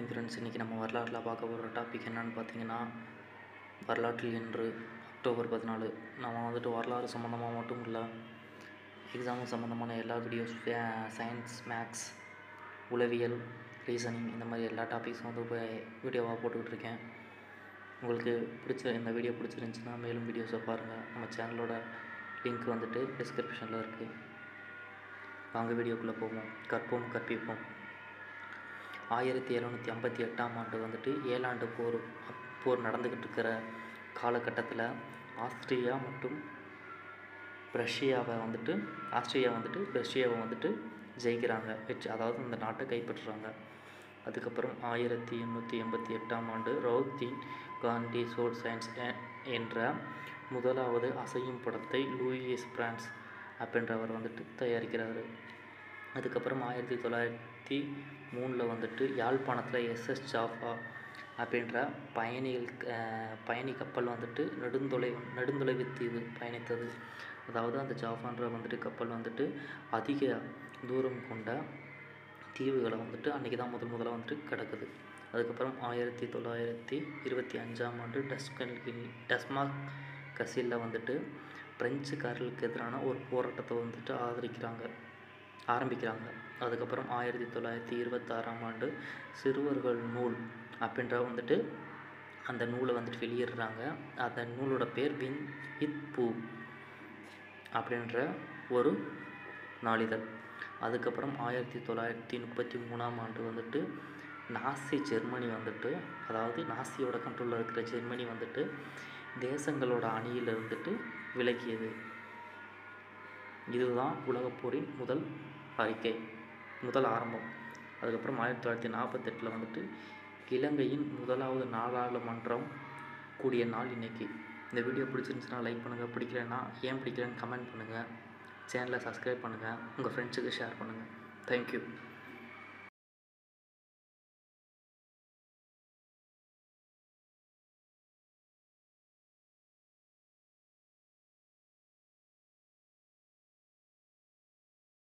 morning friends இன்றைக்கி நம்ம வரலாற்றில் பார்க்க போகிற டாபிக் என்னன்னு பார்த்தீங்கன்னா வரலாற்றில் இன்று அக்டோபர் பதினாலு நம்ம வந்துட்டு வரலாறு சம்மந்தமாக மட்டும் இல்லை எக்ஸாம் சம்மந்தமான எல்லா வீடியோஸ் சயின்ஸ் மேக்ஸ் உளவியல் ரீசனிங் இந்த மாதிரி எல்லா டாபிக்ஸும் வந்து இப்போ வீடியோவாக போட்டுக்கிட்டு இருக்கேன் உங்களுக்கு பிடிச்ச இந்த வீடியோ பிடிச்சிருந்துச்சின்னா மேலும் வீடியோஸை பாருங்கள் நம்ம சேனலோட லிங்க் வந்துட்டு டிஸ்கிரிப்ஷனில் இருக்குது வாங்க வீடியோக்குள்ளே போவோம் கற்போம் கற்பிப்போம் ஆயிரத்தி எழுநூற்றி ஐம்பத்தி எட்டாம் ஆண்டு வந்துட்டு ஏழாண்டு போர் போர் நடந்துக்கிட்டு இருக்கிற காலகட்டத்தில் ஆஸ்திரியா மற்றும் ரஷ்யாவை வந்துட்டு ஆஸ்திரியா வந்துட்டு ரஷ்யாவை வந்துட்டு ஜெயிக்கிறாங்க வெற்றி அதாவது அந்த நாட்டை கைப்பற்றுறாங்க அதுக்கப்புறம் ஆயிரத்தி எண்ணூற்றி எண்பத்தி எட்டாம் ஆண்டு ரவுத்தின் காந்தி சோல் சயின்ஸ் என்ற முதலாவது அசையும் படத்தை லூயிஸ் பிரான்ஸ் அப்படின்றவர் வந்துட்டு தயாரிக்கிறாரு அதுக்கப்புறம் ஆயிரத்தி தொள்ளாயிரத்தி மூணில் வந்துட்டு யாழ்ப்பாணத்தில் எஸ்எஸ் ஜாஃபா அப்படின்ற பயணிகள் பயணி கப்பல் வந்துட்டு நெடுந்தொலை நெடுந்தொலைவு தீவு பயணித்தது அதாவது அந்த ஜாஃபான்ற வந்துட்டு கப்பல் வந்துட்டு அதிக தூரம் கொண்ட தீவுகளை வந்துட்டு அன்றைக்கி தான் முதல் முதலாக வந்துட்டு கிடக்குது அதுக்கப்புறம் ஆயிரத்தி தொள்ளாயிரத்தி இருபத்தி அஞ்சாம் ஆண்டு டஸ்கன் டஸ்மாக் கசிலில் வந்துட்டு பிரெஞ்சுக்காரர்களுக்கு எதிரான ஒரு போராட்டத்தை வந்துட்டு ஆதரிக்கிறாங்க ஆரம்பிக்கிறாங்க அதுக்கப்புறம் ஆயிரத்தி தொள்ளாயிரத்தி இருபத்தாறாம் ஆண்டு சிறுவர்கள் நூல் அப்படின்ற வந்துட்டு அந்த நூலை வந்துட்டு வெளியிடுறாங்க அந்த நூலோட பேர் வின் இத் பூ அப்படின்ற ஒரு நாளிதழ் அதுக்கப்புறம் ஆயிரத்தி தொள்ளாயிரத்தி முப்பத்தி மூணாம் ஆண்டு வந்துட்டு நாசி ஜெர்மனி வந்துட்டு அதாவது நாசியோட கண்ட்ரோலில் இருக்கிற ஜெர்மனி வந்துட்டு தேசங்களோட அணியில் இருந்துட்டு விலகியது இதுதான் உலகப்போரின் முதல் அறிக்கை முதல் ஆரம்பம் அதுக்கப்புறம் ஆயிரத்தி தொள்ளாயிரத்தி நாற்பத்தெட்டில் வந்துட்டு இலங்கையின் முதலாவது நாடாளுமன்றம் கூடிய நாள் இன்றைக்கி இந்த வீடியோ பிடிச்சிருந்துச்சுன்னா லைக் பண்ணுங்கள் பிடிக்கலன்னா ஏன் பிடிக்கலன்னு கமெண்ட் பண்ணுங்கள் சேனலை சப்ஸ்கிரைப் பண்ணுங்கள் உங்கள் ஃப்ரெண்ட்ஸுக்கு ஷேர் பண்ணுங்கள் தேங்க்யூ